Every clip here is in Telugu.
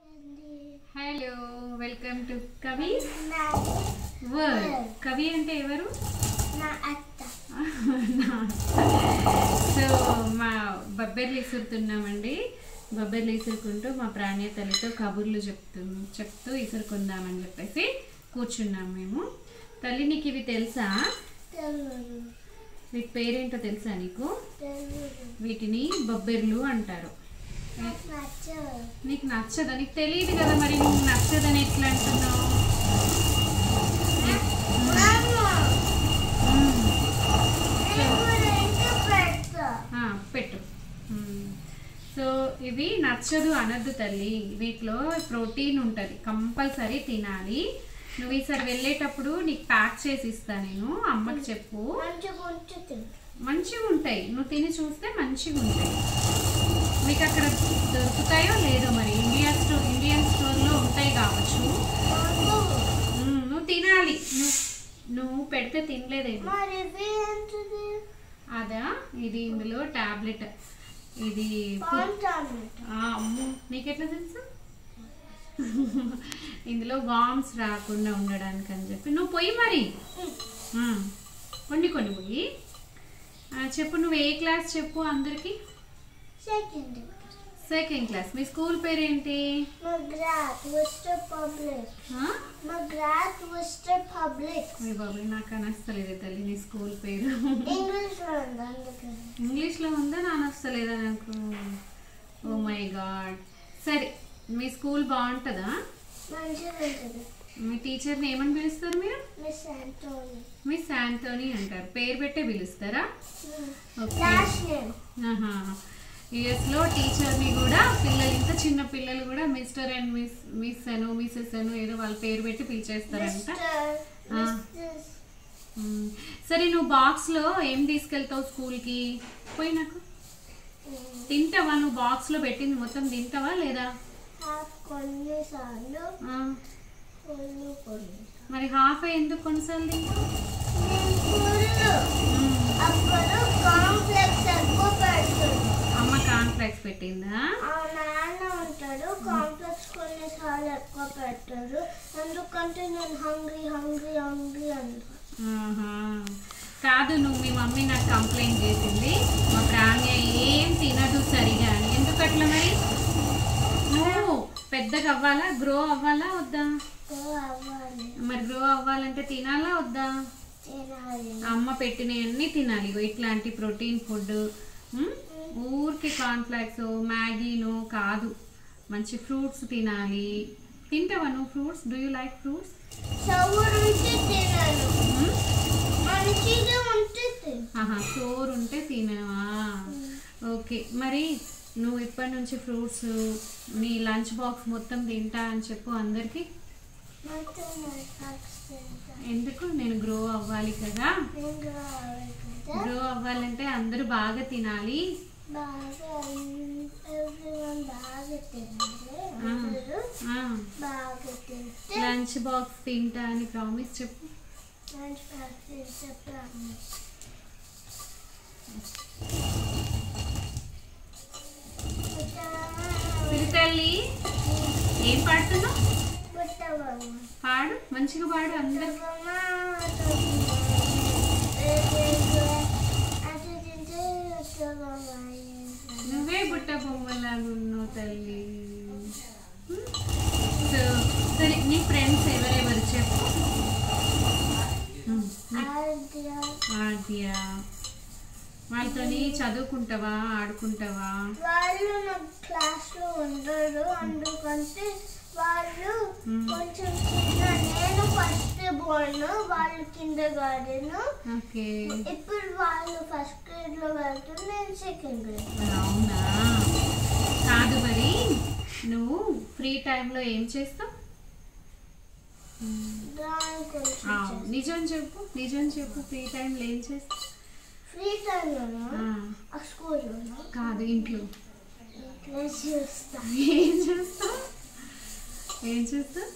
Hello welcome to Kavi word Kavi అంటే ఎవరు నా అత్త సో మా బబ్బెర్లు ఇసురుతున్నామండి బబ్బెర్లు ఇసురుకుంటూ మా ప్రాణ్య తల్లితో కబుర్లు చెప్తూ చెప్తూ ఇసురుకుందామని చెప్పేసి కూర్చున్నాం మేము తల్లి నీకు ఇవి తెలుసా తెలుగు వీటి పేరేంటో తెలుసా నీకు తెలుగు వీటిని బొబ్బెర్లు అంటారు నాకు నచ్చదు నీకు నచ్చదా నీకు తెలియదు కదా మరి నీకు నచ్చదని ఎట్లా అంటున్నావు మ్మ్. ఆ, పెట్టు మ్మ్. సో ఇవి నచ్చదు అనద్దు తల్లి వీటిలో ప్రోటీన్ ఉంటుంది కంపల్సరీ తినాలి నువ్వు ఈసారి వెళ్ళేటప్పుడు నీకు ప్యాక్ చేసి ఇస్తా నేను అమ్మకి చెప్పు మంచిగా ఉంటుంది మంచిగా ఉంటాయి నువ్వు తిని చూస్తే మంచిగా ఉంటాయి మీకు అక్కడ దొరుకుతాయో లేదో మరి ఇండియా స్టోర్ ఇండియన్ స్టోర్లో ఉంటాయి కావచ్చు మ్మ్, నువ్వు తినాలి నువ్వు నువ్వు పెడితే తినలేదేమో మరి ఇవి ఏంటిది అదా ఇది ఇందులో టాబ్లెట్ ఇది బాగుంటుంది ఆ, అమ్మో నీకెట్లా తెలుసు ఇందులో వామ్స్ రాకుండా ఉండడానికి అని చెప్పి నువ్వు పోయి మరి ఆ, కొన్ని కొన్ని పోయి ఆ, చెప్పు నువ్వు ఏ క్లాస్ చెప్పు అందరికి సెకండ్ సెకండ్ క్లాస్ మీ స్కూల్ పేరేంటి మా గ్రాత్ విస్టర్ పబ్లిక్ ఆ? మా గ్రాత్ విస్టర్ పబ్లిక్ మీ బాబు నాకు అనస్తలేదు తల్లి నీ స్కూల్ పేరు ఇంగ్లీష్ లో ఉంది అందుకని ఇంగ్లీష్లో ఉందా నా అనస్తలేదా నాకు ఓ మై గాడ్ సరే మీ స్కూల్ బాగుంటుందా మంచిగా ఉంటుంది మీ టీచర్ని ఏమని పిలుస్తారు మీరు మిస్ ఆంటోనీ మిస్ శాంతోని అంటారు పేరు పెట్టే పిలుస్తారా ఓకే లాస్ట్ నేమ్ ఆహా యుఎస్లో టీచర్ని కూడా పిల్లలు ఇంత చిన్న పిల్లలు కూడా mister and miss miss Anu Mrs Anu ఏదో వాళ్ళ పేరు పెట్టి పిలిచేస్తారంట మిస్టర్ ఆ. మిస్సెస్ మ్మ్. సరే నువ్వు బాక్స్లో ఏం తీసుకెళ్తావు స్కూల్కి పోయి నాకు తింటావా నువ్వు బాక్స్లో పెట్టింది మొత్తం తింటావా లేదా హాఫ్ కొన్నిసార్లు ఆ, కొన్ని కొన్ని మరి హాఫ్ ఎందుకు కొన్నిసార్లు తింటావు నేను స్కూల్లో మ్మ్. అప్పుడు కాంప్లెక్స్ ఎక్కువ పెడుతుంది అమ్మ కాన్ఫ్లెక్స్ పెట్టిందా ఆ నాన్న ఉంటాడు కాంప్లెక్స్ కొన్నిసార్లు ఎక్కువ పెట్టారు ఎందుకంటే నేను హంగ్రీ హంగ్రీ హంగ్రీ అంటాను ఆహా. కాదు నువ్వు మీ మమ్మీ నాకు కంప్లైంట్ చేసింది మా ప్రాణ్య ఏం తినదు సరిగా అని ఎందుకు అట్లా మరి నువ్వు పెద్దగా అవ్వాలా గ్రో అవ్వాలా వద్దా అవ్వాలి మరి గ్రో అవ్వాలంటే తినాలా వద్దా తినాలి అమ్మ పెట్టినవన్నీ తినాలి ఇగో ఇట్లాంటి ప్రోటీన్ ఫుడ్ ఊరికి కాన్ఫ్లాక్స్ మ్యాగీను కాదు మంచి ఫ్రూట్స్ తినాలి తింటావా నువ్వు fruits do you like fruits చవుడు ఉంటే తినను మంచిగా ఉంటుంది ఆహా సోర్ ఉంటే తినవా ఓకే మరి నువ్వు ఇప్పటి నుంచి ఫ్రూట్స్ నీ లంచ్ బాక్స్ మొత్తం తింటా అని చెప్పు అందరికి మొత్తం నాకు తింటాను. ఎందుకు నేను గ్రో అవ్వాలి కదా నేను కావాలి కదా గ్రో అవ్వాలంటే అందరూ బాగా తినాలి బాగా ఎవ్రీవన్ బాగా తినాలి ఆ. అందరూ ఆ, బాగా తింటే లంచ్ బాక్స్ తింటా అని ప్రామిస్ చెప్పు లంచ్ బాక్స్ తింటే ప్రామిస్ సిరితల్లి ఏం పాడుతున్నావు పుట్టబొమ్మ పాడు మంచిగా పాడు అందరు అది తింటే పుట్టబొమ్మ నువ్వే బుట్ట బొమ్మలాగా ఉన్నావు తల్లి సో సరే నీ ఫ్రెండ్స్ ఎవరెవరు చెప్పు ఉమ్, ఆద్య ఆద్య వాళ్ళతోని చదువుకుంటావా ఆడుకుంటావా వాళ్ళు నా క్లాస్ లో ఉండరు అందుకంటే వాళ్ళు Hmm. కొంచెం చిన్న నేను ఫస్ట్ బోర్న్ వాళ్ళు కింద గార్డెన్ ఓకే ఇప్పుడు వాళ్ళు ఫస్ట్ గ్రేడ్ లో వెళ్తారు నేను సెకండ్ గ్రేడ్ అవునా కాదు మరి నువ్వు ఫ్రీ టైంలో ఏం చేస్తావు డ్రాయింగ్ ఆ, కొంచెం నిజం చెప్పు నిజం చెప్పు ఫ్రీ టైంలో ఏం చేస్తావు ఫ్రీ టైంలోనా ఆ, ఆ స్కూల్లోనా కాదు ఇంట్లో క్లాస్ చూస్తా ఏం చేస్తావు ఏం చేస్తావు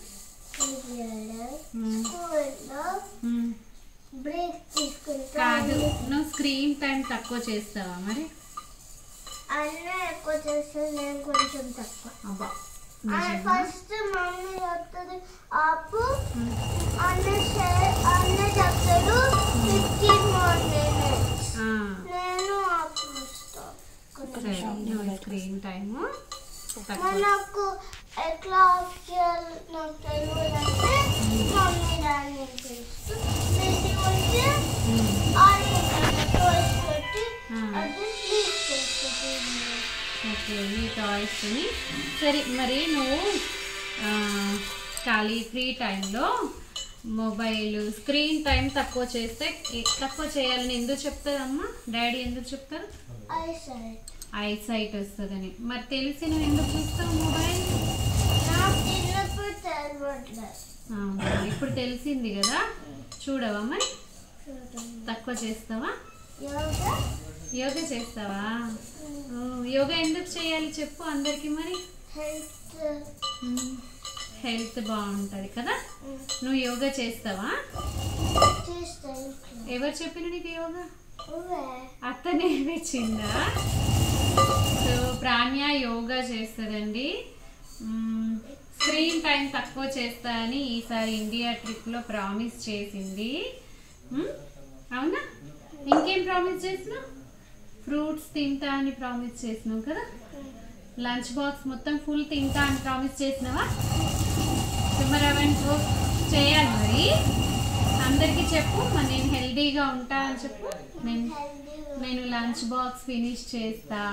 ఉమ్, స్కూల్లో ఉమ్. బ్రేక్ తీసుకుంటా కాదు నువ్వు స్క్రీన్ టైం తక్కువ చేస్తావా మరి అన్న ఎక్కువ చేస్తే నేను కొంచెం తక్కువ అబ్బా నిజమా? ఫస్ట్ మమ్మీ చెప్తుంది ఆపు అన్న షే- అన్న చెప్తాడు ఫిఫ్టీన్ మోర్ మినిట్స్ ఆ, నేను ఆపుస్తా సరే నువ్వు స్క్రీన్ టైము మనకు ఎట్లా ఆఫ్ చేయాలి నాకు తెలియదంటే మమ్మీ డాడీ తెలుసు దీనికి వచ్చి ఆడుకుంటాను టోయ్స్ పెట్టి అది స్లీప్ చేస్తుంది ఓకే నీ టాయ్స్ని సరే మరి నువ్వు ఆ, ఖాళీ ఫ్రీ టైంలో మొబైల్ స్క్రీన్ టైం తక్కువ చేస్తే ఏ- తక్కువ చేయాలని ఎందుకు చెప్తారమ్మా డాడీ ఎందుకు చెప్తారు ఐ సైడ్ ఐ సైట్ వస్తుందని మరి తెలిసి నువ్వు ఎందుకు చూస్తావు మొబైల్ నాకు చిన్నప్పుడు తెలియట్లేదు అవునా, ఇప్పుడు తెలిసింది కదా చూడవా మరి చూడండి తక్కువ చేస్తావా యోగా యోగా చేస్తావా ఓ, యోగా ఎందుకు చేయాలి చెప్పు అందరికి మరి హెల్త్ హెల్త్ బాగుంటుంది కదా నువ్వు యోగా చేస్తావా చేస్తాను ఎవరు చెప్పిన నీకు యోగా నువ్వే అత్త నేర్పించిందా సో ప్రాణ్య యోగా చేస్తుందండి మ్మ్, స్క్రీన్ టైం తక్కువ చేస్తా అని ఈసారి ఇండియా ట్రిప్లో ప్రామిస్ చేసింది మ్మ్, అవునా ఇంకేం ప్రామిస్ చేసినావు ఫ్రూట్స్ తింటా అని ప్రామిస్ చేసినావు కదా లంచ్ బాక్స్ మొత్తం ఫుల్ తింటా అని ప్రామిస్ చేసినావా సో మరి అవన్నీ ఓ- చేయాలి మరి అందరికీ చెప్పు మరి నేను హెల్దీగా ఉంటా అని చెప్పు నేను హెల్తీగా నేను లంచ్ బాక్స్ ఫినిష్ చేస్తా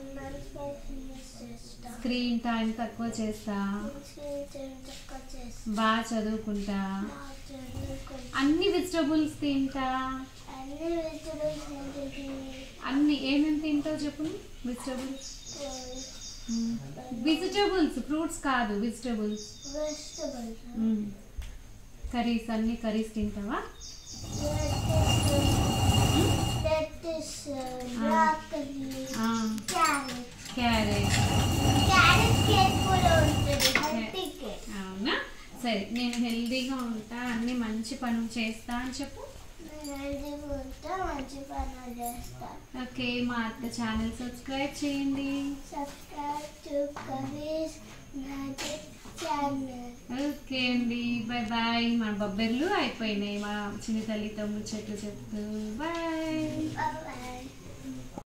చేస్తా స్క్రీన్ టైం తక్కువ చేస్తా స్క్రీన్ టైం తక్కువ చేస్తా బాగా చదువుకుంటా బాగా చదువుకుంటా అన్ని వెజిటబుల్స్ తింటా అన్ని వెజిటబుల్స్ తింటుంది అన్ని ఏమేమి తింటావు చెప్పు వెజిటబుల్స్ వెజిటబుల్స్ ఫ్రూట్స్ కాదు వెజిటబుల్స్ వెజిటబుల్స్ కర్రీస్ అన్ని కర్రీస్ తింటావా lettuce broccoli carrot carrot carrot cake కూడా ఉంటుంది హెల్తీ కేక్ అవునా సరే నేను హెల్దీగా ఉంటా అన్ని మంచి పనులు చేస్తా అని చెప్పు నేను హెల్తీగా ఉంటా మంచి పనులు చేస్తా ఓకే మా అత్త ఛానల్ సబ్స్క్రైబ్ చేయండి subscribe to Kavi's magic channel okay అండి బాయ్ బాయ్ మా బొబ్బర్లు అయిపోయినాయి మా చిన్న తల్లితో ముచ్చట్లు చెప్తూ బాయ్ బాయ్